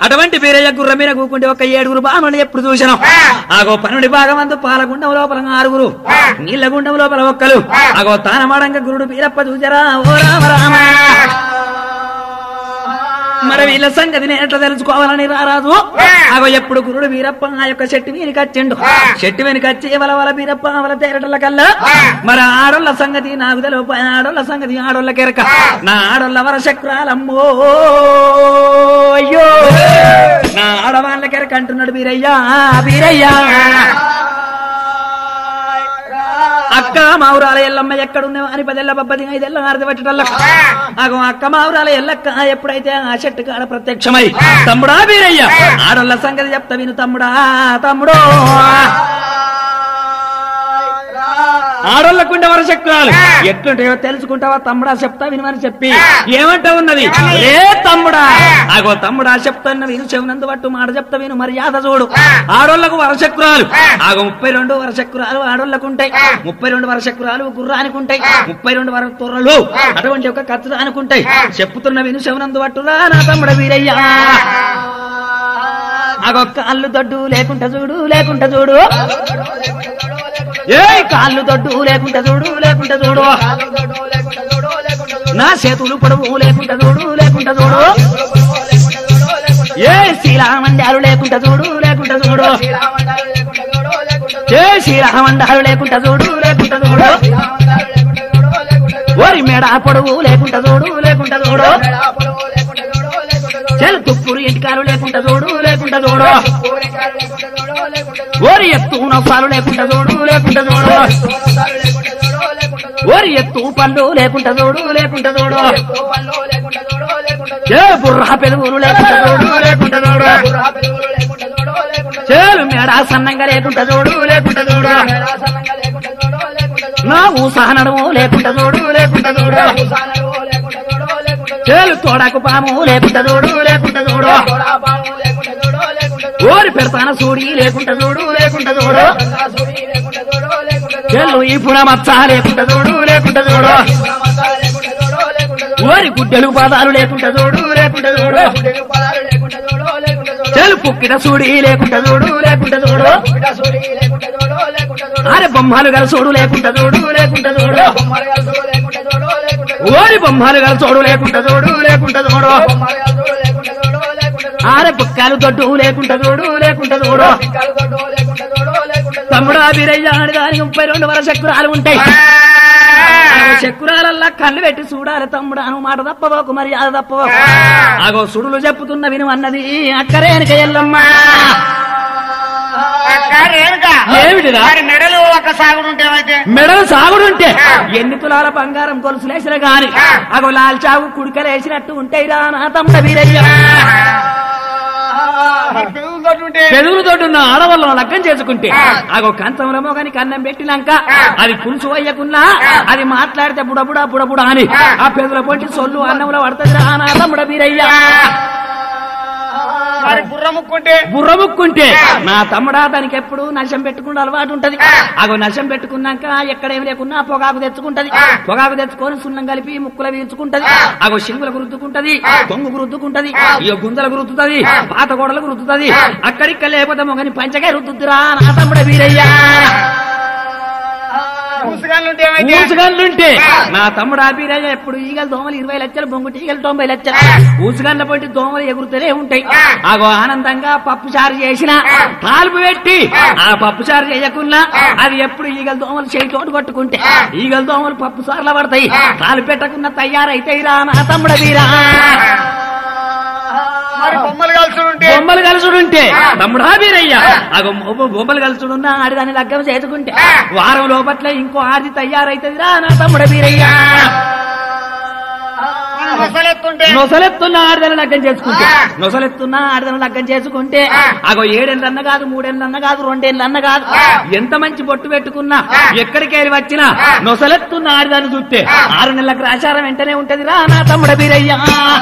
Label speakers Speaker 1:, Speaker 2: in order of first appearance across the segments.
Speaker 1: అటువంటి వీరయ్య గుర్ర మీద కూకుంటే ఒక ఏడుగురు బామని ఎప్పుడు చూసినాం ఆగో పన్నెండు భాగం అందు పాలగుండం లోపల ఆరుగురు నీళ్ళ గుండం లోపల ఒక్కలు ఆగో తానమాడంగా గురుడు వీరప్ప చూసారా ఓ రామ రామ మరి వీళ్ళ సంగతిని ఎట్లా తెలుసుకోవాలని రారాజు అగో ఎప్పుడు గురుడు వీరప్ప ఆ యొక్క చెట్టు వెనుక వచ్చిండు చెట్టు వెనుక వచ్చి వల వల వీరప్ప వల తేరటల కల్లా మరి ఆడోళ్ళ సంగతి నాకు తెలుపు ఆడోళ్ళ సంగతి ఆడోళ్ళ కెరక నా ఆడోళ్ళ వర చక్రాలమ్మో అయ్యో నా ఆడవాళ్ళ కెరక అంటున్నాడు వీరయ్యా వీరయ్యా అక్క మావురాల ఎల్లమ్మ ఎక్కడున్నావు అని పదెల్ల బబ్బది ఐదెల్ల ఆరది పట్టడల్ల అగో అక్క మావురాల ఎల్లక్క ఎప్పుడైతే ఆ చెట్టు కాడ ప్రత్యక్షమై తమ్ముడా వీరయ్య ఆడోళ్ళ సంగతి చెప్తా విను తమ్ముడా తమ్ముడో ఆడోళ్ళకుండే వరశక్తురాలు ఎట్లుంటాయో తెలుసుకుంటావా తమ్ముడా చెప్తా వినమని చెప్పి ఏమంటా ఉన్నది రే తమ్ముడా అగో తమ్ముడా చెప్తాన్న విను చెవునందు పట్టు మాట చెప్తా విను మర్యాద చూడు ఆడోళ్లకు వరశక్తురాలు ఆగో ముప్పై రెండు వరశక్తురాలు ఆడోళ్లకు ఉంటాయి ముప్పై రెండు వరశక్తురాలు గుర్రానికి ఉంటాయి ముప్పై రెండు వర తొర్రలు అటువంటి ఒక కత్తి అనుకుంటాయి చెప్పుతున్న విను చెవునందు పట్టురా నా తమ్ముడ వీరయ్యా అగో కాళ్ళు దొడ్డు లేకుంటా చూడు లేకుంటా చూడు ఏ కాళ్ళు దొడ్డు లేకుంటా చూడు లేకుంటా చూడు నా చేతులు పొడవు లేకుంటా చూడు లేకుంటా చూడు ఏ శ్రీరామండాలు లేకుంటా చూడు లేకుంటా చూడు ఏ శ్రీరామండాలు లేకుంటా చూడు లేకుంటా చూడు ఓరి మేడ పొడవు లేకుంటా చూడు లేకుంటా చూడు చెలు తుప్పురు ఇంటికాలు లేకుంటా చూడు లేకుంటా చూడు ఓరి ఎత్తు నవ్వాలు లేకుంటా చూడు లేకుంటా చూడు ఓరి ఎత్తు పళ్ళు లేకుంటా చూడు లేకుంటా చూడు ఏ బుర్రా పెరుగులు లేకుంటా చూడు లేకుంటా చూడు చేలు మేడ సన్నంగా లేకుంటా చూడు లేకుంటా చూడు నా ఊసహ నడుము లేకుంటా చూడు లేకుంటా చూడు చేలు తోడకు పాము లేకుంటా చూడు లేకుంటా చూడు ఓరి పెడతాన సూడి లేకుంటా చూడు లేకుంటా చూడు చెల్లు ఈ పుణ మచ్చ లేకుంటా చూడు లేకుంటా చూడు ఓరి గుడ్డలు పాదాలు లేకుంటా చూడు లేకుంటా చూడు చెల్లు పుక్కిట సూడి లేకుంటా చూడు లేకుంటా చూడు అరే బొమ్మలు గల చూడు లేకుంటా చూడు లేకుంటా చూడు ఓరి బొమ్మలు గల చూడు లేకుంటా చూడు లేకుంటా చూడు ఆరే బుక్కాలు దొడ్డు లేకుంటా చూడు లేకుంటా చూడు తమ్ముడు అభిరయ్య దానికి ముప్పై రెండు వర చక్రాలు ఉంటాయి ఆగో చక్రాలల్లా కళ్ళు పెట్టి చూడాలి తమ్ముడు అను మాట తప్పబోకు మరి అది తప్పబోకు ఆగో సుడులు చెప్పుతున్న విను అన్నది అక్కరేనక ఎల్లమ్మా ఏమిటిరా?
Speaker 2: మెడలు ఒక సాగుడు ఉంటేమైతే
Speaker 1: మెడలు సాగుడుంటే ఎన్ని తులాల బంగారం గొలుసులేసిన గాని అగో లాల్ చావు కుడికలేసినట్టు ఉంటాయి రా నా తమ్ముడ వీరయ్య
Speaker 2: ఉంటే
Speaker 1: పెదుగులు తోడున్న ఆడవాళ్ళను లగ్గం చేసుకుంటే అగో కంచంలో మోగని కన్నం పెట్టినాక అది పులుసు అయ్యకున్నా అది మాట్లాడితే బుడబుడా బుడబుడా అని ఆ పెదుల పొంటి సొల్లు అన్నంలో పడుతుంది రా నా తమ్ముడ వీరయ్య
Speaker 2: మరి బుర్ర ముక్కుంటే
Speaker 1: బుర్రముక్కుంటే నా తమ్ముడా దానికి ఎప్పుడు నశం పెట్టుకున్న అలవాటు ఉంటది అగో నశం పెట్టుకున్నాక ఎక్కడేమి లేకున్నా పొగాకు తెచ్చుకుంటది పొగాకు తెచ్చుకొని సున్నం కలిపి ముక్కుల వీల్చుకుంటది అగో శింగులకు రుద్దుకుంటది కొంగుకు రుద్దుకుంటది ఇగో గుంజలకు రుద్దుతది పాత గోడలకు రుద్దుతది అక్కడిక్కడ లేకపోతే మొగని పంచగా రుద్దుతురా నా తమ్ముడ వీరయ్యా
Speaker 2: ముసుగాళ్ళు ఉంటే ఏమైతే
Speaker 1: ఊసుగల్లుంటే నా తమ్ముడు ఆపిరాజ ఎప్పుడు ఈగలు దోమలు ఇరవై లక్షలు బొంగుటి ఈగలు తొంభై లక్షలు ఊసుగల్ల పొట్టి దోమలు ఎగురుతూనే ఉంటాయి ఆగో ఆనందంగా పప్పు చారు చేసిన తాలుపు పెట్టి ఆ పప్పు చారు చేయకున్నా అది ఎప్పుడు ఈగలు దోమలు చేయి తోటి కొట్టుకుంటే ఈగలు దోమలు పప్పు సార్లు పడతాయి తాలు పెట్టకుండా తయారైతాయి రా నా తమ్ముడ వీరా
Speaker 2: మరి బొమ్మలు కలిసి ఉంటే
Speaker 1: బొమ్మలు కలుసుడుంటే తమ్ముడా వీరయ్యా అగో బొమ్మ- బొమ్మలు కలుసుడున్నా ఆడిదాన్ని లగ్గం చేసుకుంటే వారం లోపట్ల ఇంకో ఆది తయారైతుంది రా నా తమ్ముడ వీరయ్యా
Speaker 2: మన ముసలెత్తుంటే
Speaker 1: నొసలెత్తున్న ఆడదన లగ్గం చేసుకుంటే నొసలెత్తున్న ఆడదన లగ్గం చేసుకుంటే అగో ఏడేళ్ళన్న కాదు మూడేళ్ళన్న కాదు రెండేళ్ళన్న కాదు ఎంత మంచి బొట్టు పెట్టుకున్నా ఎక్కడికి వెళ్ళి వచ్చినా నొసలెత్తున్న ఆడదాన్ని చూస్తే ఆరు నెలలకు ఆచారం వెంటనే ఉంటది రా నా తమ్ముడ బీరయ్యా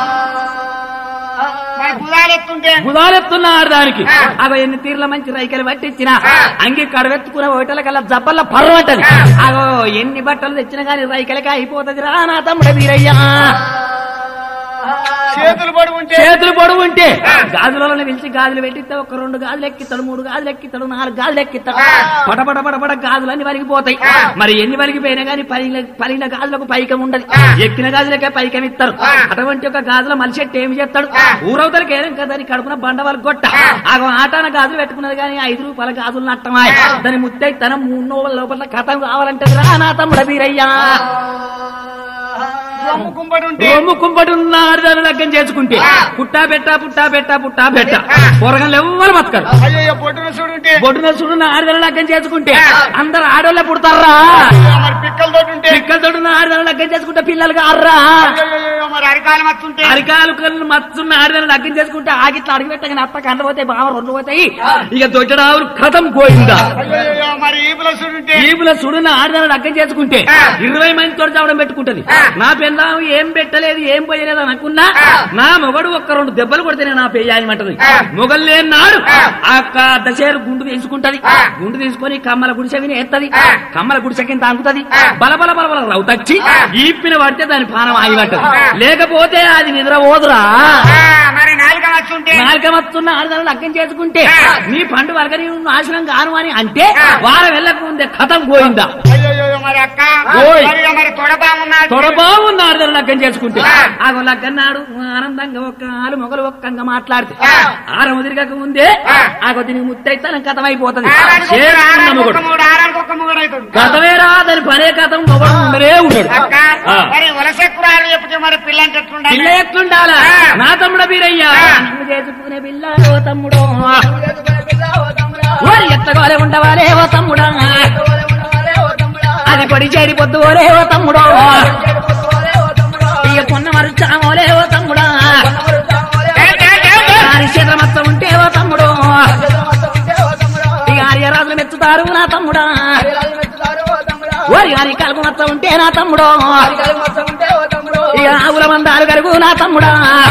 Speaker 2: మరి బుధాలెత్తుంటే
Speaker 1: బుధాలెత్తున్న ఆడదానికి అగో ఎన్ని తీర్ల మంచి రైకలు పట్టించిన అంగి కడవెత్తుకున్న ఒకటల కల్లా జబ్బల్ల పర్వటది అగో ఎన్ని బట్టలు తెచ్చినా గాని రైకలకి అయిపోతది రా నా తమ్ముడ బీరయ్యా
Speaker 2: చేతులు పడి ఉంటే
Speaker 1: చేతులు పొడవు ఉంటే గాజులలో పిలిచి గాజులు పెట్టిస్తే ఒక రెండు గాజులు ఎక్కిస్తాడు మూడు గాజులు ఎక్కిస్తాడు నాలుగు గాజులు ఎక్కిస్తాడు పట పట పట పట గాజులన్నీ వలిగిపోతాయి మరి ఎన్ని వలిగిపోయినా గానీ పలిగిన పలిగిన గాజులకు పైకం ఉండదు ఎక్కిన గాజులకే పైకం ఇస్తారు అటువంటి ఒక గాజుల మలిచెట్టు ఏమి చేస్తాడు ఊరవతలకి ఏం కదా దాని కడుపున బండవాళ్ళు కొట్ట ఆ ఆటాన గాజులు పెట్టుకున్నది కానీ ఐదు రూపాయల గాజులు నట్టమాయ దాని ముత్తై తన మూడు నోళ్ళ లోపల కథం కావాలంటే రా నా తమ్ముడ వీరయ్యా
Speaker 2: రొమ్ము కుంపటి ఉంటే
Speaker 1: రొమ్ము కుంపటున్న ఆరుదారు లగ్గం చేసుకుంటే పుట్టా పెట్ట పుట్టా పెట్ట పుట్టా పెట్ట పొరగలు ఎవ్వరు బతకరు
Speaker 2: అయ్యో పొట్టున చూడుంటే
Speaker 1: బొడ్డున చూడున్న ఆరుదారు లగ్గం చేసుకుంటే అందరు ఆడోళ్ళే పుడతారా
Speaker 2: మరి పిక్కలతో ఉంటే
Speaker 1: పిక్కలతోడున్న ఆరుదారు లగ్గం చేసుకుంటే పిల్లలు కారా
Speaker 2: అయ్యో మరి అరికాలం వస్తుంటే
Speaker 1: అరికాలు కళ్ళు మత్తున్న ఆరుదారు లగ్గం చేసుకుంటే ఆగిట్లా అడిగి పెట్టగానే అత్త కండ పోతాయి బావ రెండు పోతాయి ఇక దొడ్డడావులు కథం పోయిందా
Speaker 2: అయ్యో మరి ఈపుల చూడుంటే
Speaker 1: ఈపుల సుడున్న ఆడదాన్ని లగ్గం చేసుకుంటే ఇరవై మంది తోటి చావడం పెట్టుకుంటది నా పెళ్ళాం ఏం పెట్టలేదు ఏం పోయలేదు అని అనుకున్నా నా మొగడు ఒక్క రెండు దెబ్బలు కొడితేనే నా పెయ్యాయమంటది మొగలు లేని నాడు ఆ యొక్క దశేరు గుండు తీసుకుంటది గుండు తీసుకొని కమ్మల గుడిసె విని ఎత్తది కమ్మల గుడిసె కింద తాగుతుంది బలబల బలబల రౌతచ్చి ఈపిన పడితే దాని పానం ఆగిపట్టదు లేకపోతే అది నిద్ర పోదురా
Speaker 2: మరి నాలుక వస్తుంటే
Speaker 1: నాలుక వస్తున్న ఆడదాన్ని లగ్గం చేసుకుంటే నీ పండు వరక నీవు నాశనం కాను అని అంటే వారం వెళ్ళక ముందే కథం పోయిందా
Speaker 2: అయ్యో మరి అక్క
Speaker 1: ఓయ్.
Speaker 2: మరి ఇక మరి తొడబామున్నాడు
Speaker 1: తొడబాగుంది ఆడదాన్ని లగ్గం చేసుకుంటే ఆగో లగ్గన్నాడు ఆనందంగా ఒక్క ఆలు మొగలు ఒక్కంగా మాట్లాడితే ఆరం తిరగక ముందే ఆగో దీనికి ముత్తైతనం కథం అయిపోతుంది చేసుకున్న మొగడు
Speaker 2: మూడు ఆరానికి ఒక మూడు అవుతుంది
Speaker 1: కథమే రాదని పనే కథం మొగడు ఉండనే ఉన్నాడు
Speaker 2: అక్క
Speaker 1: ఆ.
Speaker 2: మరి వలసెక్కురాలు చెప్తే మరి పిల్లని ఎట్లుండాలి
Speaker 1: పిల్ల ఎట్లుండాలా నా తమ్ముడ వీరయ్యా నువ్వు చేసుకునే పిల్ల ఓ తమ్ముడు ఓరి ఎత్తగోలే ఉండవాలే ఓ తమ్ముడా అది పొడి చేరి పొద్దు ఓలే ఓ తమ్ముడు ఇక పొన్న మరుచామోలే ఓ తమ్ముడా ఆరి చేతుల ఉంటే ఓ తమ్ముడు ఇక ఆర్యరాజులు మెచ్చుతారు నా తమ్ముడా ఓరి ఆరి కలుపు మచ్చ ఉంటే నా తమ్ముడు ఇక ఆవుల మందాలు కలుగు నా తమ్ముడా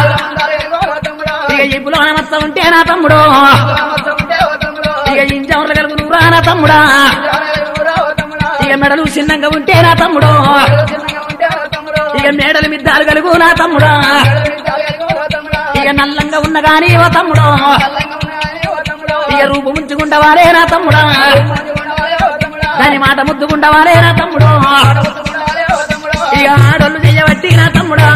Speaker 1: ఇక ఇప్పులో మచ్చ ఉంటే నా తమ్ముడు ఇక ఇంజవర్లు కలుగు నువ్వు నా తమ్ముడా ఇక మెడలు చిన్నంగా ఉంటే నా తమ్ముడు ఇక మేడల మిద్దాలు కలుగు నా తమ్ముడా ఇక నల్లంగా ఉన్న గాని ఓ తమ్ముడు ఇక రూపు ముంచుకుంటవారే నా తమ్ముడా దాని మాట ముద్దుకుంటవారే నా తమ్ముడు ఇక ఆడోళ్ళు చెయ్యబట్టి నా తమ్ముడా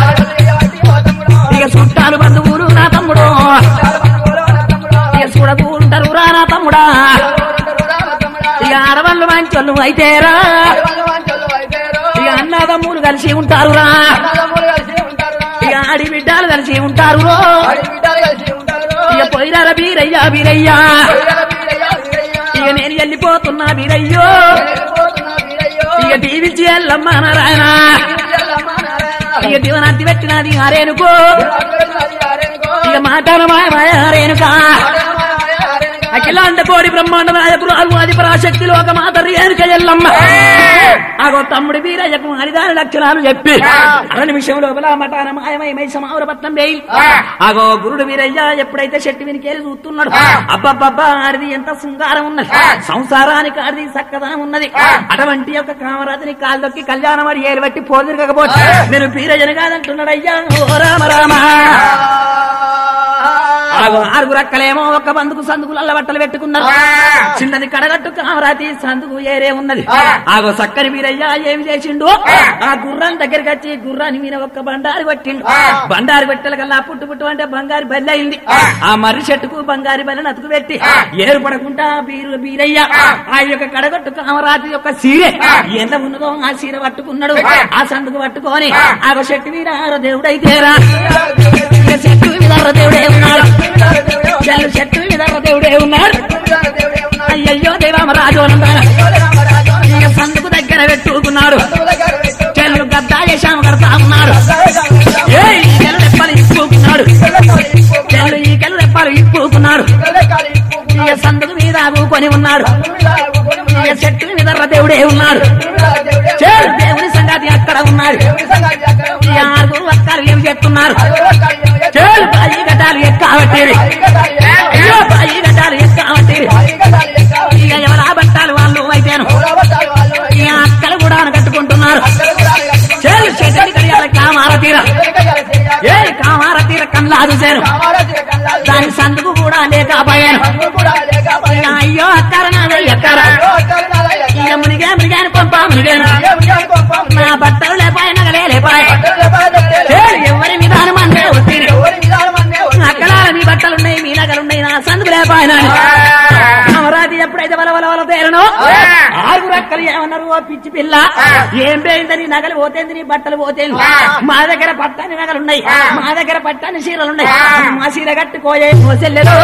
Speaker 1: ఇక చుట్టాలు బంధువులు నా తమ్ముడు ఇక చూడకుంటారు రా నా తమ్ముడా ఇక ఆడవాళ్ళు మంచోళ్ళు అయితేరా ఇక అన్నదమ్ములు కలిసి ఉంటారు రా ఇక ఆడి బిడ్డలు కలిసి ఉంటారు రో. ఇక పోయినారా బీరయ్యా బీరయ్యా ఇక నేను వెళ్ళిపోతున్నా బీరయ్యో ఇక దీవించి వెళ్ళమ్మా నారాయణ ఇక దివనాంతి పెట్టినది ఆరేనుకో ఇక మాటాన మాయ మాయ ఆరేనుకా అఖిలాండ కోడి బ్రహ్మాండ నాయకులు అల్వాది పరాశక్తి లోక మాత రేణుక ఎల్లమ్మ ఆగో తమ్ముడి వీరయ్యకు హరిదాని లక్షణాలు చెప్పి అర నిమిషం లోపల మటాన మాయమై మై సమావరపట్నం వేయి ఆగో గురుడు వీరయ్య ఎప్పుడైతే చెట్టు వినికేరి చూస్తున్నాడు అబ్బబ్బబ్బా ఆడిది ఎంత శృంగారం ఉన్నది సంసారానికి ఆడిది చక్కదనం ఉన్నది అటువంటి యొక్క కామరాజుని కాళ్ళొక్కి కళ్యాణం అడి ఏలు బట్టి పోదిరకపోతే నేను వీరయ్యను కాదంటున్నాడు అయ్యా ఓ రామ రామ ఆగో ఆరుగురు అక్కలేమో ఒక బందుకు సందుకులల్ల బట్టలు పెట్టుకున్నారు చిన్నది కడగట్టు కామరాతి సందుకు ఏరే ఉన్నది ఆగో సక్కని వీరయ్య ఏమి చేసిండు ఆ గుర్రం దగ్గరికి వచ్చి గుర్రాన్ని మీద ఒక్క బండారు కొట్టిండు బండారు పెట్టల కల్లా పుట్టు పుట్టు అంటే బంగారు బెల్ల అయింది ఆ మర్రి చెట్టుకు బంగారు బెల్ల నతుకు పెట్టి ఏరు పడకుండా బీరు బీరయ్య ఆ యొక్క కడగట్టు కామరాతి యొక్క సీరె ఎంత ఉన్నదో ఆ సీర పట్టుకున్నాడు ఆ సందుకు పట్టుకొని ఆగో చెట్టు మీద దేవుడైతేరా ఇక చెట్టు మీద దేవుడే ఉన్నాడు చెల్లు చెట్టు మీద దేవుడే ఉన్నాడు అయ్యయ్యో దేవామరాజు అనందాన ఇక సందుకు దగ్గర పెట్టుకున్నాడు చెల్లు గద్దా చేశాము కడతా ఉన్నాడు ఏ ఈ కెలు రెప్పలు ఇప్పుకున్నాడు చెల్లు ఈ కెలు రెప్పలు ఇప్పుకున్నాడు ఇక సందుకు మీద కొని ఉన్నాడు ఇక చెట్టు మీద దేవుడే ఉన్నాడు చెల్లు దేవుని సంగతి అక్కడ ఉన్నాడు ఈ ఆరుగురు అక్కలు ఏం చెప్తున్నారు చెల్లు బాయి గడ్డాలు ఎక్కావట్టేవి అయ్యో బాయి గడ్డాలు ఎక్కావట్టేవి ఇక ఎవరా బట్టాలు వాళ్ళు అయితేను ఈ అక్కలు కూడా కట్టుకుంటున్నారు చెల్లు చెట్టు కడియాల కామార తీర ఏ కామార తీర కల్లాదు చేరు దాని సందుకు కూడా లేకపోయాను అయ్యో అక్కర నాదే ఎక్కర ఇక మునిగా మునిగాను పంప మునిగాను నా బట్టలు లేపాయ నగలే లేపాయ ఎవరి విధానం అంటే వచ్చింది అక్కడ మీ బట్టలున్నాయి మీ నగలున్నాయి నా సందుకు లేపాయన అమరావతి ఎప్పుడైతే వల వల వల తేరను ఆరుగురు అక్కలు ఏమన్నారు ఓ పిచ్చి పిల్ల ఏం పోయిందని నగలు పోతేంది నీ బట్టలు పోతేంది మా దగ్గర పట్టాని నగలున్నాయి మా దగ్గర పట్టాని చీరలున్నాయి మా చీర కట్టుకోయే ఓ చెల్లెలు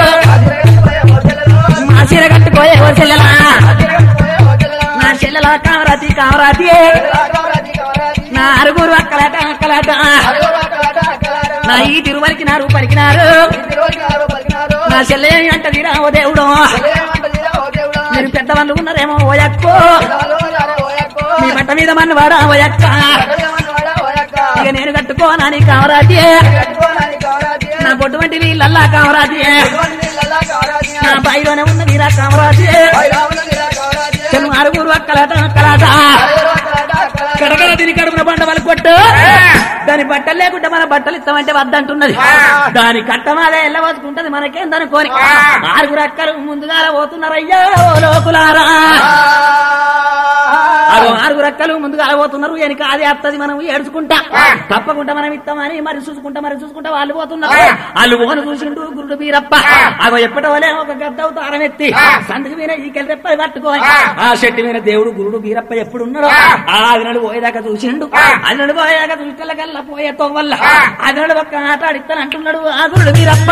Speaker 1: మా చీర కట్టుకోయే ఓ చెల్లెలా నా చెల్లెలా కామరాతి కామరాతి నా అరుగురు అక్కలాట అక్కలాట నా ఈ తిరువరికి నా రూపలికినారు నా చెల్లె అంటది రావో దేవుడు మీరు పెద్దవాళ్ళు ఉన్నారేమో ఓయక్కో మీ బట్ట మీద మన్ను వాడా ఓయక్క ఇక నేను కట్టుకోనా నీ కామరాతి నా బొడ్డు వంటి నీళ్ళల్లా కామరాతి నా బాయిలోనే ఉన్న వీరా కామరాతి చెల్లు అరుగురు అక్కలాట అక్కలాట కడగల తిని కడుపున బండ వాళ్ళు కొట్టు దాని బట్టలు లేకుండా మన బట్టలు ఇస్తామంటే వద్దంటున్నది దాని కట్టమాదే ఎల్లవచ్చుకుంటది మనకేం దనుకోని ఆరుగురు అక్కలు ముందుగా పోతున్నారయ్యా ఓ లోకులారా అగో ఆరుగురు అక్కలు ముందుగా పోతున్నారు వెనక అది వస్తుంది మనం ఏడ్చుకుంటా తప్పకుండా మనం ఇస్తామని మరి చూసుకుంటా మరి చూసుకుంటా వాళ్ళు పోతున్నారు వాళ్ళు ఓను చూసిండు గురుడు బీరప్ప అగో ఎప్పటివలే ఒక గద్ద అవతారం ఎత్తి సందుకు మీద ఈకెళ్ళి రెప్ప పట్టుకోని ఆ చెట్టు మీద దేవుడు గురుడు బీరప్ప ఎప్పుడు ఉన్నాడో ఆ అదినడు పోయేదాకా చూసిండు అదినడు పోయేదాకా చూసుకోగల్లా పోయే తోవల్ల అదినడు ఒక్క ఆట ఆడిస్తాను అంటున్నాడు ఆ గురుడు బీరప్ప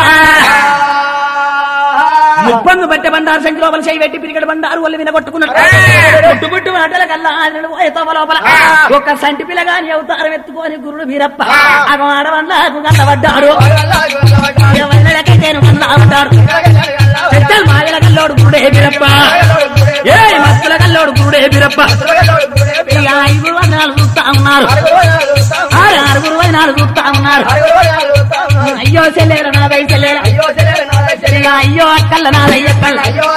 Speaker 1: ముప్పంగు బట్టె బండారు సంఖ్య లోపల చేయి పెట్టి పిరిగడ బండారు వాళ్ళు వినగొట్టుకున్నాడు పుట్టు పుట్టు మాటల కల్లా ఆదినడు పోయే తోవ లోపల ఒక సంటి పిల్లగాని అవతారం ఎత్తుకొని గురుడు బీరప్ప అగో ఆడవల్లకు గల్లబడ్డాడు ఎవరికైతేను మన్నాడు పెద్దలు మాయల కల్లోడు గురుడే బీరప్ప ఏ మస్తుల కల్లోడు గురుడే బీరప్ప ఇక ఐదుగురు వదనాలు చూస్తా ఉన్నారు ఆరు ఆరుగురు వదనాలు చూస్తా ఉన్నారు అయ్యో చెల్లేర నాదై చెల్లేర ఇక అయ్యో అక్కల్ల నాదయ్య అక్కల్ల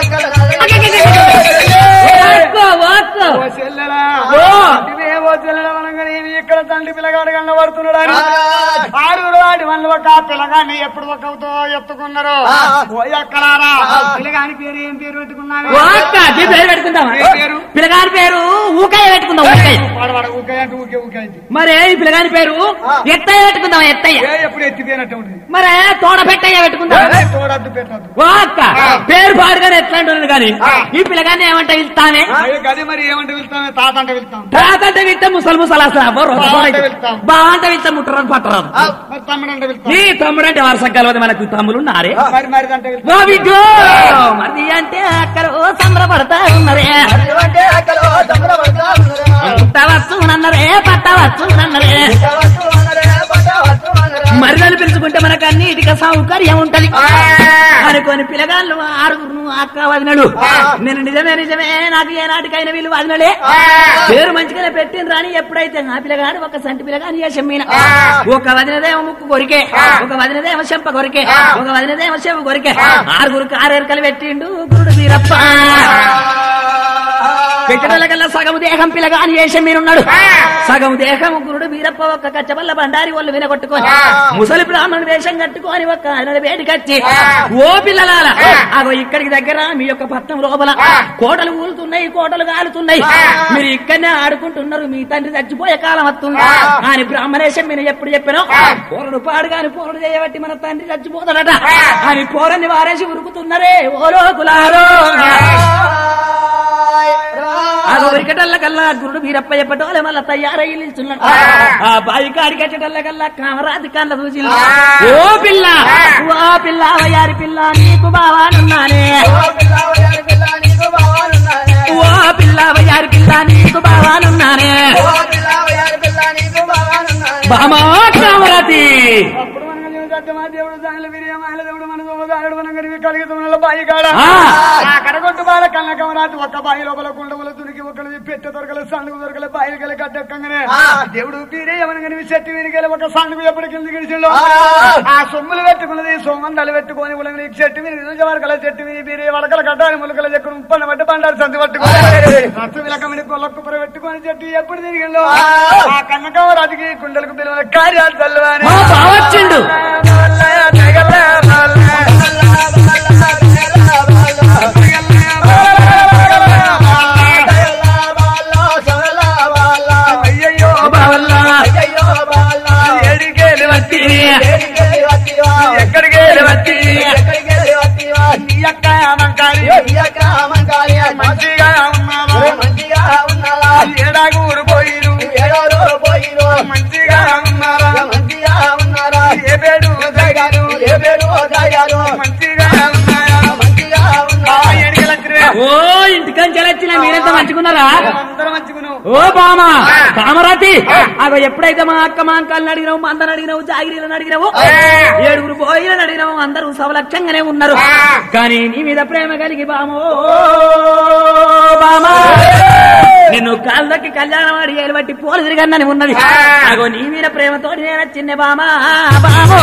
Speaker 1: ఓక్కో, ఓక్కో.
Speaker 2: ఓ చెల్లెలా
Speaker 1: ఓ.
Speaker 2: ఇదే ఓ చెల్లెల అనగానే ఇవి ఇక్కడ తండ్రి పిల్లగాడు కన్నబడుతున్నాడు అని ఆరుగురు వాడి వల్ల ఒక పిల్లగాన్ని ఎప్పుడు ఒకతో ఎత్తుకున్నారు ఓ ఎక్కడారా పిల్లగాని పేరు ఏం పేరు పెట్టుకున్నావు
Speaker 1: ఓక్క, ఈ పేరు పెట్టుకుందామా
Speaker 2: ఏ పేరు?
Speaker 1: పిల్లగాని పేరు ఊకాయ పెట్టుకుందాం ఊకాయ
Speaker 2: వాడవాడు ఊకే అంటే ఊకే ఊకే అంటే
Speaker 1: మరే ఈ పిల్లగాని పేరు ఎత్తయ్య పెట్టుకుందాం ఎత్తయ్య
Speaker 2: ఏ ఎప్పుడు ఎత్తిపోయినట్టు ఉంటుంది
Speaker 1: మరే తోడ పెట్టయ్య పెట్టుకుందాం
Speaker 2: ఏ, తోడద్దు పెట్టద్దు
Speaker 1: ఓక్క పేరు పాడుగానే ఎట్లా అంటున్నాడు కానీ ఈ పిల్లగాన్ని ఏమంటే వెళ్తానే
Speaker 2: గది మరి ఏమంటే వెళ్తాం తాత అంటే వెళ్తాం
Speaker 1: తాతంటే వింటే ముసలు ముసలు అసలు అవ్వరు.
Speaker 2: బాగుంటే వెళ్తాం.
Speaker 1: బాగుంటే వెళ్తే ముట్టరాదు పట్టరాదు
Speaker 2: మరి తమ్ముడు అంటే వెళ్తాం
Speaker 1: నీ తమ్ముడు అంటే వరుస కలవదు మనకు తమ్ములు ఉన్నారే
Speaker 2: మరి మరి అంటే వెళ్తాం
Speaker 1: ఓ బిడ్డో మరి అంటే అక్కడ ఓ సంబరపడతా ఉన్నరే పుట్టవచ్చు నన్నరే పట్టవచ్చు నన్నరే మరిదలు పిలుచుకుంటే మనకు అన్నిటికీ సౌకర్యం ఉంటది అనుకోని పిల్లగాళ్ళు ఆరుగురు అక్క వదినడు నేను నిజమే నిజమే నాకు ఏ నాటికైనా వీళ్ళు వదినలే పేరు మంచిగానే పెట్టిన రాని ఎప్పుడైతే నా పిల్లగాడు ఒక సంటి పిల్లగాని చేసాం మీన ఒక వదినదేమో ముక్కు కొరికే ఒక వదినదేమో చెంప కొరికే ఒక వదినదేమో చెంప కొరికే ఆరుగురికి ఆరేరుకలు పెట్టిండు గురుడు వీరప్ప పెట్టడలకల్లా సగము దేహం పిల్లగాని చేసాం మీరున్నాడు సగం దేహం గురుడు వీరప్ప ఒక్క కచ్చబల్ల బండారి వాళ్ళు వినగొట్టుకొని ముసలి బ్రాహ్మణుడు వేషం కట్టుకొని ఒక్క ఆయన వేడికచ్చి ఓ పిల్లలాల అగో ఇక్కడికి దగ్గర మీ యొక్క పట్నం లోపల కోటలు ఊలుతున్నాయి కోటలు కాలుతున్నాయి మీరు ఇక్కడనే ఆడుకుంటున్నారు మీ తండ్రి చచ్చిపోయే కాలం వస్తుంది అని బ్రాహ్మణేశం మీరు ఎప్పుడు చెప్పాను పోరడు పాడు కాని పోరడు చేయబట్టి మన తండ్రి చచ్చిపోతాడట అని పోరని వారేసి ఉరుకుతున్నారే ఓ లోకులారో అది ఉరికటల్ల కల్లా గురుడు వీరప్ప చెప్పటోలే మళ్ళా తయారయ్యి నిల్చున్నాడు ఆ బావి కాడి కట్టటల్ల కల్లా కామరాజు కళ్ళ చూసి ఓ పిల్ల ఓ పిల్ల వయారి పిల్ల నీకు బావానున్నానే ఓ పిల్ల వయారి పిల్ల నీకు బావానున్నానే బామా కామరాతి
Speaker 2: అప్పుడు మనం సత్యమా దేవుడు సాయల వీర్య మాయల దేవుడు మన సోమదారుడు మన గరివి కలిగితున్న బాయి కాడ
Speaker 1: ఆ.
Speaker 2: ఆ కడగొట్టు బాల కన్నకమరాజు ఒక్క బాయి లోపల కుండముల తునికి ఒకటి పెట్టె దొరకల సండుగు దొరకల బాయిలు గల కట్టెక్కగానే దేవుడు పీరే ఎవరిని చెట్టు వినికెళ్ళి ఒక సండుగు ఎప్పుడు కింద గడిచిండు ఆ సొమ్ములు పెట్టుకున్నది సోమందాలు పెట్టుకొని ఉలగని చెట్టు మీద నిజ వరకల చెట్టు మీద పీరే వరకల కట్టాలి ములకల చెక్కును ఉప్పన్న పట్టి బండారు సంతి పట్టుకొని రత్తు విలకమని కొల్లొక్క పెట్టుకొని చెట్టు ఎప్పుడు తిరిగిండు ఆ కన్నకమరాజుకి కుండలకు పిలువ కార్యాలు చల్లవాని
Speaker 1: మా బావచ్చిండు
Speaker 2: తెగల మంచిగా ఉన్నాయా బావ ఏడికి లక్ష్మి
Speaker 1: ఓ ఇంటికంచి వచ్చిన మీరెంత మంచుకున్నారా
Speaker 2: అందరం మంచుకున్నావు
Speaker 1: ఓ బామా కామరాతి అగో ఎప్పుడైతే మా అక్క మా అంకాలను అడిగినావు మా అందరిని అడిగినావు జాగిరీలను అడిగినావు ఏడుగురు బోయిలను అడిగినావు అందరూ సవలక్షంగానే ఉన్నారు కానీ నీ మీద ప్రేమ కలిగి బామో బామా నిన్ను కాళ్ళకి కళ్యాణం అడి బట్టి పోలు తిరిగన్నని ఉన్నది అగో నీ మీద ప్రేమతోటి నేను వచ్చిందే బామా బామో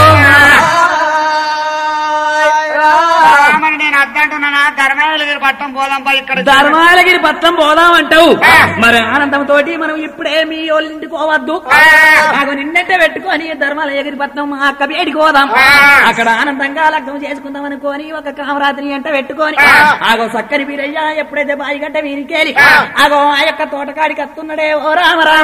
Speaker 2: మరి నేను అద్దంటున్నానా ధర్మవేలగిరి పట్టం పోదాంపా ఇక్కడ
Speaker 1: ధర్మాలగిరి పత్రం పోదాం అంటావు మరి ఆనందంతో మనం ఇప్పుడే మీ వాళ్ళ ఇంటికి పోవద్దు నాకు నిన్నట్టే పెట్టుకొని ధర్మాలగిరి పట్నం మా అక్క వేడికి పోదాం అక్కడ ఆనందంగా లగ్నం చేసుకుందాం అనుకోని ఒక కామరాత్రి అంట పెట్టుకొని ఆగో సక్కని వీరయ్య ఎప్పుడైతే బాయిగడ్డ వీరికేలి ఆగో ఆ యొక్క తోటకాడికి వస్తున్నాడే ఓ రామ రామ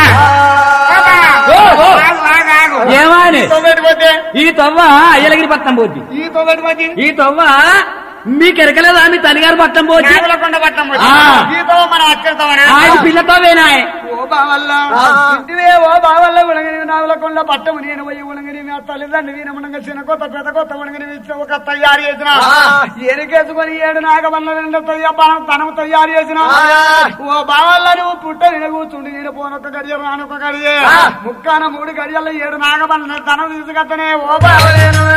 Speaker 1: ఓ, ఓ. ఏమని
Speaker 2: పోతే
Speaker 1: ఈ తవ్వ అయ్యలగిరి పట్నం పోద్ది
Speaker 2: ఈ తోబెట్టి పోతే
Speaker 1: ఈ తవ్వ మీ కెరకలేదా మీ తల్లిగారు పట్నం పోద్ది
Speaker 2: నేవలకొండ పట్టం పోతే
Speaker 1: ఆ.
Speaker 2: ఈ తోవ మనం వచ్చేస్తామనా
Speaker 1: ఆయన పిల్లతో వేనాయ్
Speaker 2: ఓ బావల్ల ఇంటివే ఓ బావల్ల ఉణగని నావలకొండ పట్టము నేను పోయి ఉణగని మా తల్లిదండ్రి వీనమునంగా చిన్న కొత్త పెద్ద కొత్త ఉణగని ఇచ్చిన ఒక తయారు చేసిన ఎరికేసుకొని ఏడు నాగవల్ల రెండు తనం తనము తయారు చేసిన ఓ బావల్ల నువ్వు పుట్ట విన కూర్చుండి నేను పోనొక్క గడియ రానొక్క గడియ ముక్కాన మూడు గడియల్లో ఏడు నాగవల్ల తనం తీసుకొత్తనే ఓ బావలేను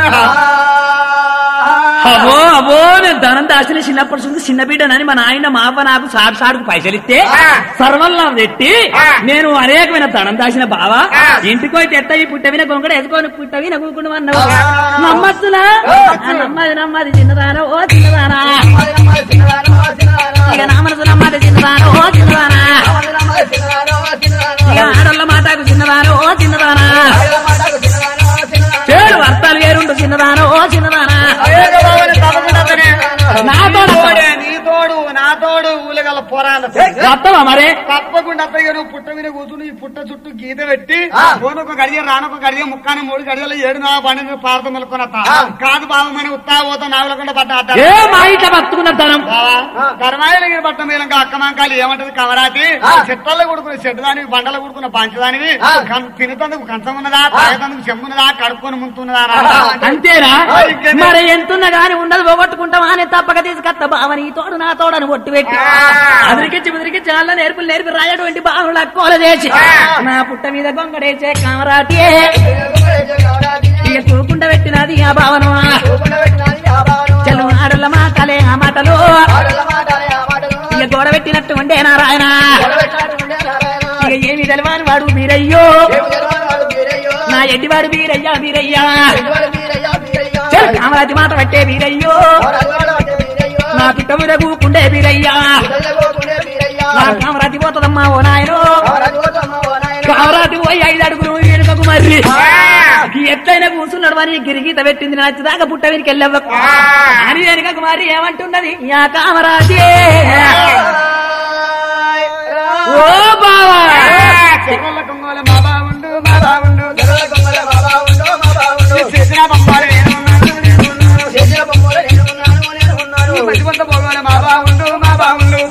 Speaker 1: అబో అబో నేను ధనం దాచిన చిన్నప్పటి నుంచి చిన్న బిడ్డనని మా నాయన మా అవ్వ నాకు సాడు సాడుకు పైసలు ఇస్తే సర్వల్లా పెట్టి నేను అనేకమైన ధనం దాచిన బావా ఇంటికి పోయి తెత్త ఈ పుట్టవిన గొంగడ ఎదుకొని పుట్టవి నవ్వుకుంటూ అన్నావు నమ్మచ్చునా ఆ నమ్మది నమ్మది చిన్నదానా ఓ చిన్నదానా ఇక నా మనసు నమ్మది చిన్నదానా ఓ చిన్నదానా ఇక ఆడోళ్ళ మాటకు చిన్నదానా ఓ చిన్నదానా పేరు వర్తాలు వేరుండు చిన్నదానా ఓ చిన్నదానా నాతో
Speaker 2: తోడే, నీ తోడు నా తోడు ఊలగల పోరాల
Speaker 1: వస్తావా మరే
Speaker 2: తప్పకుండా అత్తయ్య నువ్వు పుట్ట మీద కూర్చుని ఈ పుట్ట చుట్టూ గీత పెట్టి పోనొక గడియ రానొక గడియ ముక్కాని మూడు గడియలు ఏడు నా పన్నెండు పార్థం మెలుకొని కాదు బాబు మన ఉత్తా పోతా నావలకుండా పడ్డ
Speaker 1: ఏ మా ఇంట్లో బతుకున్న ధనం
Speaker 2: ధర్మాయలగిరి పట్టం మీద ఇంకా అక్క మంకాలు ఏమంటది కవరాతి చెట్టల్లో కొడుకున్న చెట్టు దానివి బండలు కొడుకున్న పంచదానివి కం- తినుతందుకు కంచం ఉన్నదా తాగేతందుకు చెమ్మున్నదా కడుక్కొని ముంతున్నదా రా.
Speaker 1: అంతేనా మరి ఎంతున్నా గాని ఉండదు పోగొట్టుకుంటావా అని తప్పక తీసుకొత్త బావని ఈ తోడు నా తోడని ఒట్టు పెట్టి అదిరికిచ్చి ముదిరికిచ్చి అల్ల నేర్పులు నేర్పి రాయటువంటి బావుల కోల చేసి నా పుట్ట మీద గొంగడేసే కామరాటి ఇక తూకుండా పెట్టినది ఆ భావన చెల్లు ఆడల మాటలే ఆ మాటలు ఇక గోడ పెట్టినట్టు ఉండే నారాయణ ఇక ఏమి తెలవాని వాడు మీరయ్యో నా ఎడ్డివాడు వీరయ్యా వీరయ్యా చెల్లు కామరాతి మాట పట్టే వీరయ్యో నా పిట్ట మీద కూకుండే వీరయ్యా నా కామరాతి పోతుందమ్మా ఓ నాయనో కామరాతి పోయి ఐదు అడుగులు వెనుకకు మర్రి ఎట్లయినా కూర్చున్నాడు మరి గిరిగీత పెట్టింది నచ్చిదాకా పుట్ట వీరికి వెళ్ళవ్వ అని వెనుకకు మరి ఏమంటున్నది యా కామరాజే ఓ బావా
Speaker 2: చెర్రల కొంగోల మా బావుండు మా బావుండు చేసిన బొమ్మలు నేను ఉన్నాను. మసిపంత పోగోల మా బావుండు మా బావుండు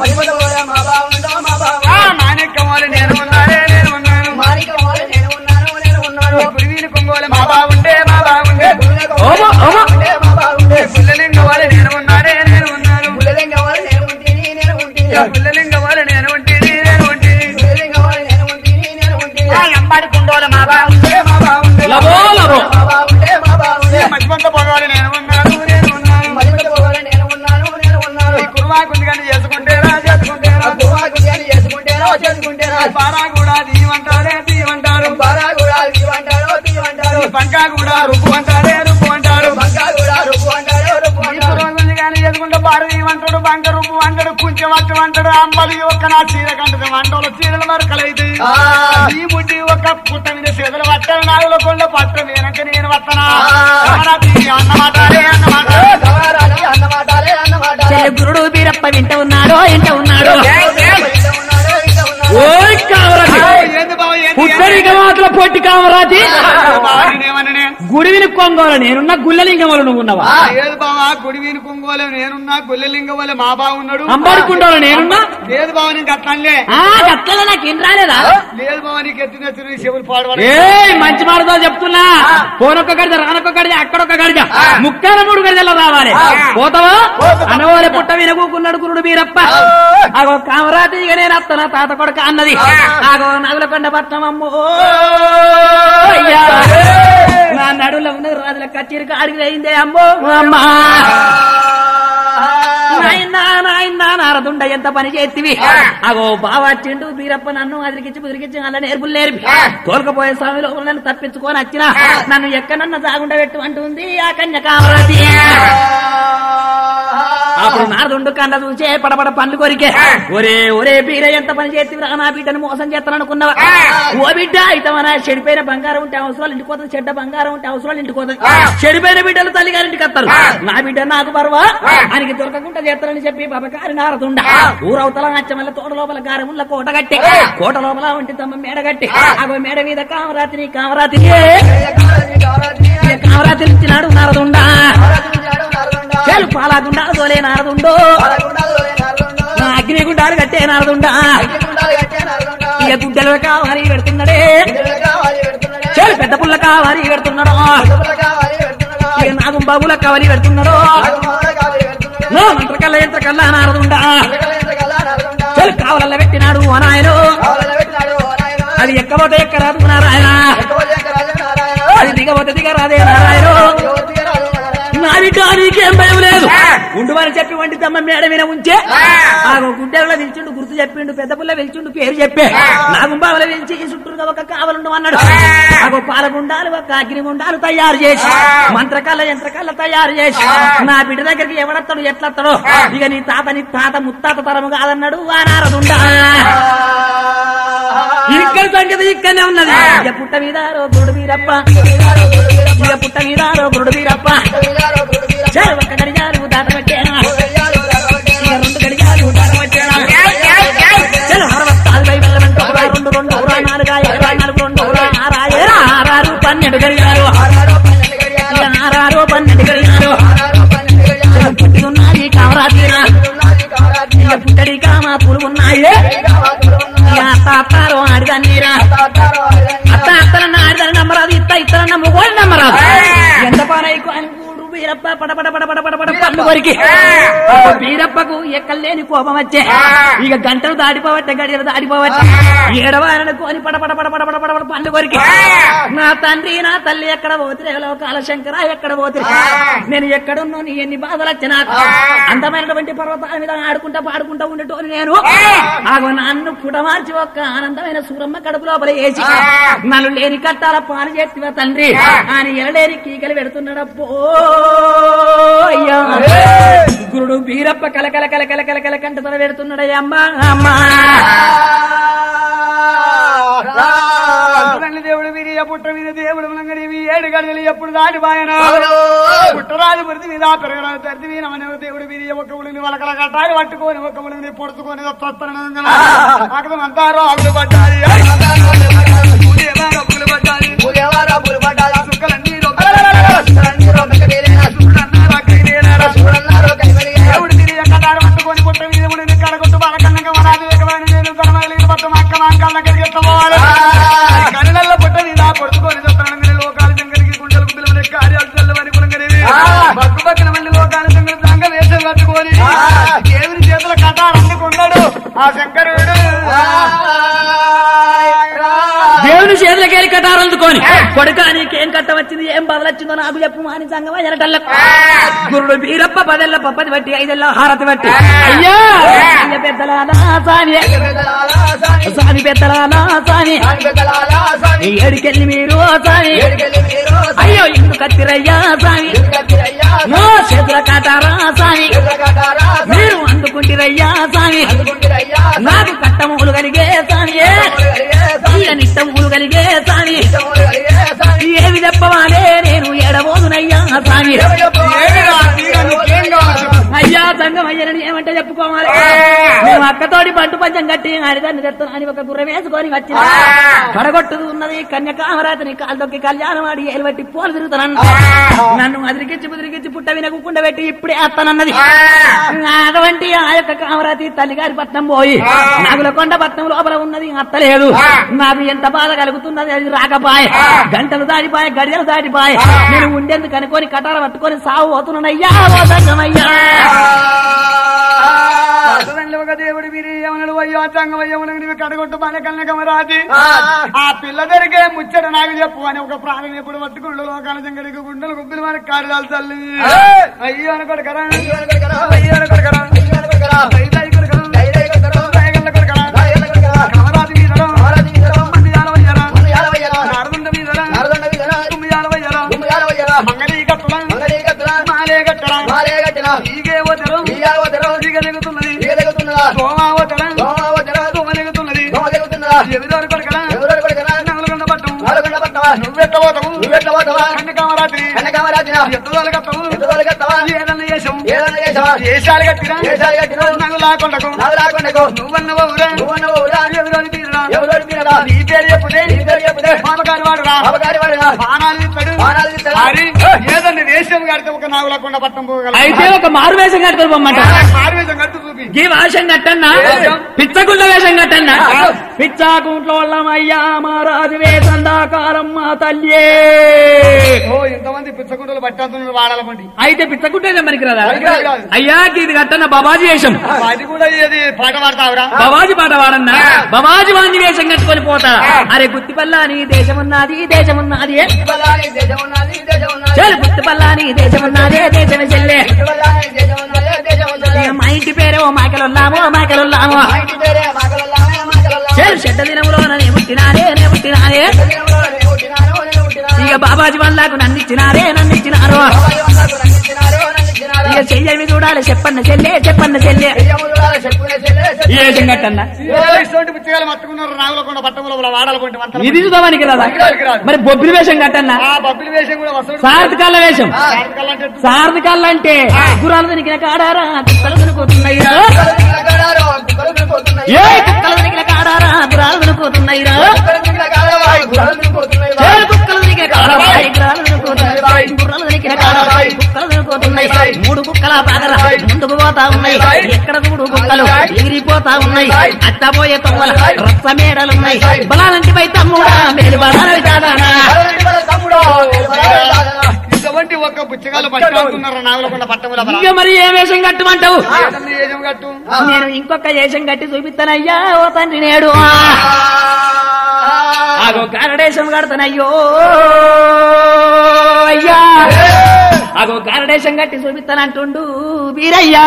Speaker 2: ఆ మాణిక్యమోల నేను ఉన్నానే నేను ఉన్నాను గురువీని కొంగోల మా బావుండే మా బావుండే
Speaker 1: ఓమో ఓమో
Speaker 2: పుల్లలింగ వాళ్ళ నేను ఉన్నానే నేను ఉన్నాను పుల్లలింగ వాళ్ళ నేను ఉంటేనే నేను ఉంటే ఆ ఎంబాడి కుండోల మా బావుండే మా బావుండే
Speaker 1: లబో లబో
Speaker 2: మసిపంత పోగోల నేను ఉన్నాను నేను ఉన్నాను ఈ కుర్వాకుంది కానీ చేసుకుంటేరా చేసుకుంటేరా పారా కూడా దీవంటారే దీవంటారు ఈ పంకా కూడా రుపు అంటారే రుపు అంటారు ఈ కుర్వాకుంది కానీ చేసుకుంటే పార దీవంటాడు బంక రుపు అంటాడు కుంచె వట్టు అంటాడు అంబలి ఒక్క నా చీర కంటది వంటలు చీరల వరకలైతే ఈ బుడ్డి ఒక పుట్ట మీద చేతులు పట్టాలి నాగుల కొండ పట్ట వెనక నేను వత్తనా అన్నమాటారే అన్నమాట
Speaker 1: చెల్లి గురుడు బీరప్ప వింట ఉన్నాడో ఇంట ఉన్నాడో ఓయ్ కామరాజు
Speaker 2: ఏంది బావ ఏంది
Speaker 1: పుట్టరిక మాత్రం పొట్టి కామరాజు
Speaker 2: బావ నేనేమన్నానే?
Speaker 1: గుడివిని కొంగోలు నేనున్నా గుల్లలింగములు నువ్వు ఉన్నావా
Speaker 2: లేదు బావా గుడి వీని కుంగోలే నేనున్నా గొల్లెలింగ వల్ల మా బావున్నాడు
Speaker 1: అంబడుకుంటావు నేనున్నా
Speaker 2: లేదు బావ నీకు అట్లనే
Speaker 1: ఆ గట్ల నాకేం రాలేదా
Speaker 2: లేదు బావ నీకు ఎత్తి నెత్తురు చెవులు పాడబడ
Speaker 1: ఏ మంచి మాటతో చెప్తున్నా పోనొక్క గడిద రానొక్క గడిద అక్కడొక్క గడిద ముక్కాల మూడు గడిదల్లో రావాలి పోతావా అనవోలే పుట్ట వినకూకున్నాడు కురుడు మీరప్ప ఆగో కామరాతి ఇక నేను అత్తన తాత కొడుక అన్నది ఆగో నగులకొండ పట్నం అమ్మో అయ్యా నా నడులో ఉన్నది రాజుల కచేరి కాడికి అయిందే అమ్మో అమ్మా నాయనా నాయనా నారదుండ ఎంత పని చేతివి అగో బావా చిండు బీరప్ప నన్ను అదిరికిచ్చి బుదిరికిచ్చి అలా నేర్పులు నేర్పి తోలకపోయే స్వామి లోపల నన్ను తప్పించుకొని వచ్చిన నన్ను ఎక్కడన్నా జాగుండ పెట్టు అంటుంది ఆ కన్య కామరాజి అప్పుడు నారదుండు కన్న చూసే పడపడ పండ్లు కొరికే ఒరే ఒరే బీర ఎంత పని చేతివి నా బిడ్డను మోసం చేస్తాననుకున్నావా ఓ బిడ్డ అయితే మన చెడిపోయిన బంగారం ఉంటే అవసరాలు ఇంటికి పోతుంది చెడ్డ బంగారం ఉంటే అవసరాలు ఇంటికి పోతుంది చెడిపోయిన బిడ్డలు తల్లి గారింటికి వస్తారు నా బిడ్డ నాకు పర్వా ఆయనకి దొరకకుండా చేస్తారని చెప్పి బాబకారి నారదుండ ఊరవతల నచ్చమల్ల తోట లోపల గారముల కోట కట్టి కోట లోపల ఒంటి తమ్మ మేడ కట్టి అగో మేడ మీద కామరాతిని కామరాతిని ఇక కామరాతిని ఇచ్చినాడు నారదుండ చేలు పాలాగుండా తోలే నారదుండో నా అగ్ని గుండాలు కట్టే నారదుండా ఇక గుడ్డలు కావాలి పెడుతున్నాడే చేలు పెద్ద పుల్ల కావాలి పెడుతున్నాడు ఇక నాగం బాబుల కావాలి పెడుతున్నాడు నో మంత్రకల్ల యంత్రకల్ల నారదుండా చేలు కావాలల్ల పెట్టినాడు అనాయను అది ఎక్కబోతే ఎక్కరాదు నారాయణ అది దిగబోతే దిగరాదే నారాయణ నా బిడ్డ నీకేం భయం లేదు ఉండుమని చెప్పి వంటి తమ్మ మేడ మీద ఉంచే ఆగో గుడ్డెల పిలిచిండు గుర్తు చెప్పిండు పెద్ద పుల్ల పిలిచిండు పేరు చెప్పే నా గుంబావల పిలిచి ఈ చుట్టూరుగా ఒక కావలుండు అన్నాడు ఆగో పాలగుండాలు ఒక అగ్ని గుండాలు తయారు చేసి మంత్రకల్ల యంత్రకల్ల తయారు చేసి నా బిడ్డ దగ్గరికి ఎవడత్తాడు ఎట్లత్తాడో ఇక నీ తాత నీ తాత ముత్తాత తరము కాదన్నాడు ఆ నారదుండా ఇక్కడ సంగతి ఇక్కడనే ఉన్నది ఇక పుట్ట మీద రో గురుడు వీరప్ప ఇక పుట్ట మీద రో గురుడు వీరప్ప చాలు ఒక్క గడియాలు దాట పెట్టేనా ఇక రెండు గడియాలు దాట పెట్టేనా చాలు అరవత్తాలు పై వెళ్ళమంటూ రా రెండు రెండు రా నాలుగు ఇరవై నాలుగు రెండు రా ఆరా ఏరా ఆరారు పన్నెండు గడియాలు ఇక ఆరారు పన్నెండు గడియాలు చాలు పుట్టిదున్నాయి కామరా తీరా ఇక పుట్టడి కామా పూలు ఉన్నాయి ఇక అత్త అత్తారు ఆడిదాన్నీరా అత్త అత్తలన్న ఆడిదాన్ని నమ్మరాదు ఇత్త ఇత్తలన్న మొగోళ్ళు నమ్మరాదు ఎంత పనైకు అని కూడు వీరప్ప పడ పడ పడ పడ పడ పడ పన్ను కొరికి అప్పుడు వీరప్పకు ఎక్కలేని కోపం వచ్చే ఇక గంటలు దాడిపోవట్టే గడియలు దాడిపోవట్టే ఏడవారని కోని పడ పడ పడ పడ పడ పడ పడ పన్ను కొరికి నా తండ్రి నా తల్లి ఎక్కడ పోతురే లోకాల శంకర ఎక్కడ పోతురే నేను ఎక్కడున్నా నీ ఎన్ని బాధలు వచ్చి నాకు అందమైనటువంటి పర్వతాల మీద ఆడుకుంటా పాడుకుంటా ఉండేటోని నేను ఆగో నన్ను పుటమార్చి ఒక్క ఆనందమైన సూరమ్మ కడుపు లోపల వేసి నన్ను లేని కట్టాల పాలు చేతివా తండ్రి ఆయన ఎలలేని కీకలు పెడుతున్నాడప్పో అయ్యా గురుడు బీరప్ప కలకల కలకల కలకల కంట తల పెడుతున్నాడయ్యా అమ్మా అమ్మా
Speaker 2: తల్లి దేవుడు వీరి పుట్ట మీద దేవుడు మనంగడి ఇవి ఏడు గడియలు ఎప్పుడు దాటి బాయన పుట్టరాజు పురిది మీద పెరగరాజు తరిది మీద మన దేవుడు వీరి ఒక ఉడిని వలకల కట్టాలి పట్టుకొని ఒక ఉడిని పొడుచుకొని అక్కడ అంతారో అగులు పడ్డాలి పూజేవారో అప్పులు పడ్డాలి సుక్కలన్నీ దేవుడు తిరిగి కట్టారు పట్టుకొని పుట్ట మీద ఉడిని కడగొట్టు బాలకన్నంగా వరాది వేగమైన నేను ధర్మలిగిన పట్టు మక్క మాంకాల దగ్గరికి ఎత్తపోవాలి కనుల పుట్ట మీద పొడుచుకొని చెప్తాను లోకాలు జంగలికి గుండెలకు పిలువని కార్యాలు చల్లవని కులంగనేవి బగ్గు పక్కన మళ్ళీ లోకాలు జంగలి సంగ వేషం కట్టుకొని దేవుని చేతుల కట్టారు అందుకున్నాడు ఆ శంకరుడు
Speaker 1: దేవుని చేతులకెళ్ళి కట్టారు అందుకొని కొడుక నీకేం కట్ట వచ్చింది ఏం బదలొచ్చిందో నాకు చెప్పు మాని సంగమ ఎనటల్లకు గురుడు బీరప్ప పదెల్ల పప్పది బట్టి ఐదెల్ల హారతి బట్టి అయ్యా అయ్య పెద్దలాలా సాని సాని పెద్దలాలా సాని ఏడికెళ్ళి మీరు సాని అయ్యో ఎందుకు కత్తిరయ్యా సాని నో చేతుల కటారా సాని మీరు అందుకుంటిరయ్యా సాని నాకు కట్టములు కలిగే సాని ఇక నిట్టములు కలిగే సాని ఏమి చెప్పవాలే నేను ఎడబోదునయ్యా సాని
Speaker 2: ఏమిరా? నీకు నీకేం కావాలి చెప్పు.
Speaker 1: అయ్యా రంగమయ్యని ఏమంటే చెప్పుకోవాలి మేము అక్కతోటి బంటు పంచం కట్టి ఆడిదాన్ని తెస్తాను అని ఒక గుర్రం వేసుకొని వచ్చిన పడగొట్టుది ఉన్నది కన్యకామరాతిని కాలు తొక్కి కళ్యాణం ఆడి ఏలు బట్టి పోలు తిరుగుతాను నన్ను అదిరికిచ్చి బుదిరికిచ్చి పుట్ట వినకు కుండ పెట్టి ఇప్పుడే వేస్తానన్నది అటువంటి ఆ యొక్క కామరాతి తల్లిగారి పట్నం పోయి నాగుల కొండ పట్నం లోపల ఉన్నది అత్తలేదు నాకు ఎంత బాధ కలుగుతున్నది అది రాకపాయ గంటలు దాటిపాయ గడియలు దాటిపాయ నేను ఉండేందుకు అనుకొని కటార పట్టుకొని సాగు పోతున్నానయ్యా ఓ సంగమయ్యా
Speaker 2: అసలు ఒక దేవుడు మీరు ఏమన్నాడు అయ్యో చంగం అయ్యమని నీవు కడగొట్టు మన కన్నకమరాజి ఆ పిల్ల దొరికే ముచ్చట నాకు చెప్పు అని ఒక ప్రాణం ఎప్పుడు పట్టుకుండు లోకాల జంగడికి గుండెలు గుబ్బిలు మన కార్యాలు తల్లి అయ్యో అనుకోడకరా అయ్యో అనుకోడకరా దైదాయి కొడకరా దయగల్ల కొడకరా కమరాజి మీదరా మందియాల వయ్యరా నారదుండ మీదరా తుమ్మియాల వయ్యరా మంగళీ కట్టులా మాలే కట్టరా ఈగే వదరు ఈగ దిగుతున్నది సోమావతర తుమ్మ దిగుతున్నది ఎదురు కొడకరా నగలగొండ పట్టం నువ్వెట్టబోతావు కన్యకామరాత్రి ఎత్తుదల కట్టవు ఏదన్న చేసాం దేశాలు కట్టినా నగులాకొండకు నువ్వన్న ఊరా ఎవరోని తీరురా నీ పేరు చెప్పుదే మామగారి వాడురా బాణాలు ఇస్తాడు మరి ఏదన్న వేషం కడితే ఒక నాగులకొండ పట్టం పోగలరు
Speaker 1: అయితే ఒక మారు వేషం కట్టుకొని పొమ్మంట
Speaker 2: మారువేషం కట్టు చూపి
Speaker 1: ఈ వేషం కట్టన్నా పిచ్చగుళ్ళ వేషం కట్టన్నా పిచ్చాకుంట్లో అయ్యా మహారాజు వేషం దాకారం మా తల్లి
Speaker 2: ఓ ఇంతమంది పిచ్చకుంటలు పట్టేస్తున్నారు వాడాల పండి
Speaker 1: అయితే పిచ్చగుంటే మనకి రాదా
Speaker 2: పనికిరాదు కాదు.
Speaker 1: అయ్యా ఇది కట్టన్న బాబాజీ వేషం
Speaker 2: అది కూడా ఏది పాట పాడతావురా
Speaker 1: బాబాజీ పాట వాడన్నా బాబాజీ వాంజి వేషం కట్టుకొని పోతా అరే గుత్తిపల్లాని దేశమున్నది దేశమున్నది చెల్ గుత్తిపల్లాని దేశమున్నదే దేశమే చెల్లె ఇక మా ఇంటి పేరే ఓ మాకెలున్నాము మాకెలున్నాము చెల్ చెడ్డ దినములో నే పుట్టినారే నే పుట్టినారే ఇక బాబాజీ వాళ్ళకు నన్ను ఇచ్చినారే నన్ను ఇచ్చినారు ఇక చెయ్యవి చూడాలి చెప్పన్న చెల్లె చెప్పన్న చెల్లె ఏ వేషం కట్టన్నా
Speaker 2: ఇటువంటి పుచ్చగాలు మత్తుకున్నారు నాగులకొండ పట్టముల వాడాల పండి మంత్రం
Speaker 1: ఇది చూద్దామనికి రాదా మరి బొబ్బిలి వేషం కట్టన్నా
Speaker 2: ఆ బబ్బిలి వేషం కూడా వసూడు
Speaker 1: సార్థకాల వేషం
Speaker 2: సార్థకాలంటే
Speaker 1: సార్థకాలు అంటే గురాలు దొరికిన కాడారా కుక్కలు దొరుకుతున్నాయిరా ఏ కుక్కలు దొరికిన కాడారా గురాలు దొరుకుతున్నాయిరా ఏ కుక్కలు దొరికిన కాడారాయి గురాలు దొరుకుతున్నాయి గుర్రాలు దొరికిన కాడారాయి కుక్కలు దొరుకుతున్నాయి మూడు కుక్కల పాదర ముందుకు పోతా ఉన్నాయి ఎక్కడ చూడు కుక్కలు ఎగిరిపోతా ఉన్నాయి అత్తపోయే తొమ్మల రక్త మేడలున్నాయి బలాలంటి పై తమ్ముడా మేలు బలాలి కాదానా
Speaker 2: ఇటువంటి ఒక్క పుచ్చగాలు పట్టుకుంటున్నారు నాగులకొండ పట్టముల
Speaker 1: ఇక మరి ఏ వేషం కట్టమంటావు
Speaker 2: ఏజం కట్టు
Speaker 1: నేను ఇంకొక వేషం కట్టి చూపిస్తానయ్యా ఓ తండ్రి నేడు ఆగో కారడేశం కడతానయ్యో అయ్యా ఆగో కారడేశం కట్టి చూపిస్తానంటుండు వీరయ్యా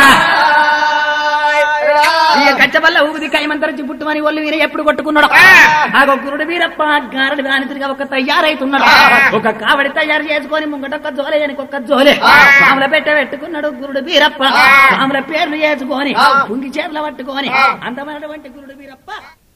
Speaker 1: ఇక కచ్చబల్ల ఊది కైమంతరించి పుట్టుమని ఒళ్ళు వీర ఎప్పుడు కొట్టుకున్నాడు ఆగో గురుడు వీరప్ప గారడి వానితుడిగా ఒక తయారైతున్నాడు ఒక కావడి తయారు చేసుకొని ముంగట ఒక జోలే అని ఒక జోలే పాముల పెట్ట పెట్టుకున్నాడు గురుడు వీరప్ప పాముల పేర్లు చేసుకొని కుంగి చేతులు పట్టుకొని అందమైనటువంటి గురుడు వీరప్ప